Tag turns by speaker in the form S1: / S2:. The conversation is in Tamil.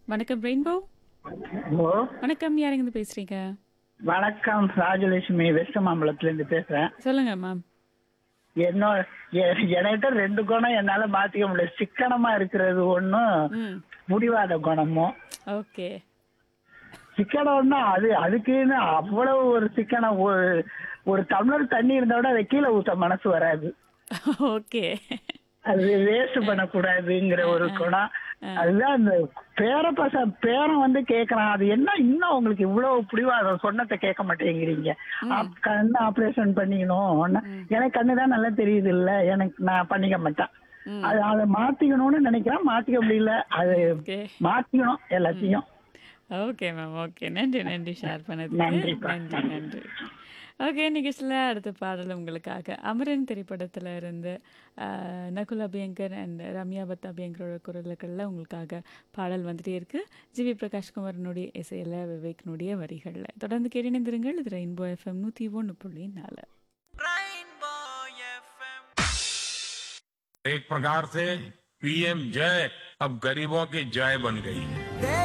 S1: வணக்கம் ரெயின்போ
S2: ஹலோ
S1: வணக்கம் யாருங்க பேசுறீங்க
S2: வணக்கம் ராஜலட்சுமி வெஸ்ட் மாம்பலத்துல இருந்து பேசுறேன்
S1: சொல்லுங்க மேம்
S2: என்னோட எ- என்கிட்ட ரெண்டு குணம் என்னால மாத்திக்க முடியல சிக்கனமா இருக்கிறது ஒண்ணும்
S1: ம்
S2: முடிவாத குணமும்
S1: ஓகே
S2: சிக்கனம்னா அது அதுக்குன்னு அவ்வளவு ஒரு சிக்கனம் ஒரு ஒரு டம்ளர் தண்ணி இருந்தா கூட அதை கீழே ஊத்த மனசு வராது
S1: ஓகே
S2: அது வேஸ்ட் பண்ணக்கூடாதுங்கிற ஒரு குணம் அதுதான் இந்த பேர பச பேரன் வந்து கேக்குறான் அது என்ன இன்னும் உங்களுக்கு இவ்வளவு பிடிவாதம் சொன்னதை கேட்க மாட்டேங்கிறீங்க ஆப்- கண்ணு ஆபரேஷன் பண்ணிக்கணும் ஒண்ணு- எனக்கு கண்ணு தான் நல்லா தெரியுது இல்ல எனக்கு நான் பண்ணிக்க மாட்டேன்
S1: ம்.
S2: அது அதை மாத்திக்கணும்னு நினைக்கிறேன் மாத்திக்க முடியல அது
S1: ஓகே
S2: மாத்திக்கணும் எல்லாத்தையும்
S1: ஓகே மேம் ஓகே நன்றி நன்றி ஷேர் பண்ணதுக்கு
S2: நன்றிப்பா.
S1: நன்றி நன்றி ஓகே நிகழ்ச்சியில் அடுத்த பாடல் உங்களுக்காக அமரன் திரைப்படத்தில் இருந்து ஆஹ், நகுல் அபியங்கர் அண்ட் ரம்யா பத் அபியங்கரோட குரல்களில் உங்களுக்காக பாடல் வந்துட்டே இருக்கு ஜிவி பிரகாஷ்குமாரனுடைய இசையில் விவேக்னுடைய வரிகளில் தொடர்ந்து கேட்டிணைந்திருங்கள் இது ரெயின்போ எஃப்எம் நூற்றி ஒன்று புள்ளி நாலு
S3: एक प्रकार से पीएम जय अब गरीबों की जय बन गई है